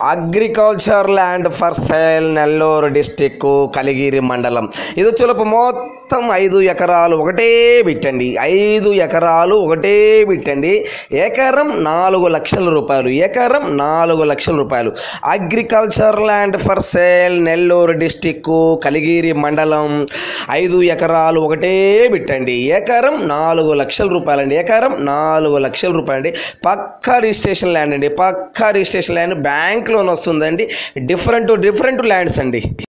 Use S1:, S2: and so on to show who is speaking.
S1: agriculture land for sale Nellore district Kaligiri మండలం ఇది వచ్చేలోపు మొత్తం ఐదు ఎకరాలు ఒకటే బిట్టండి ఐదు ఎకరాలు ఒకటే బిట్టండి ఎకరం నాలుగు లక్షల రూపాయలు ఎకరం నాలుగు లక్షల రూపాయలు agriculture land for sale Nellore district Kaligiri మండలం ఐదు ఎకరాలు ఒకటే బిట్టండి ఎకరం నాలుగు లక్షల రూపాయలండి ఎకరం నాలుగు లక్షల రూపాయలండి పక్కా రిజిస్ట్రేషన్ ల్యాండ్ అండి పక్కా రిజిస్ట్రేషన్ ల్యాండ్ బ్యాంక్ లోన్ వస్తుందండి డిఫరెంట్ డిఫరెంట్ ల్యాండ్స్ అండి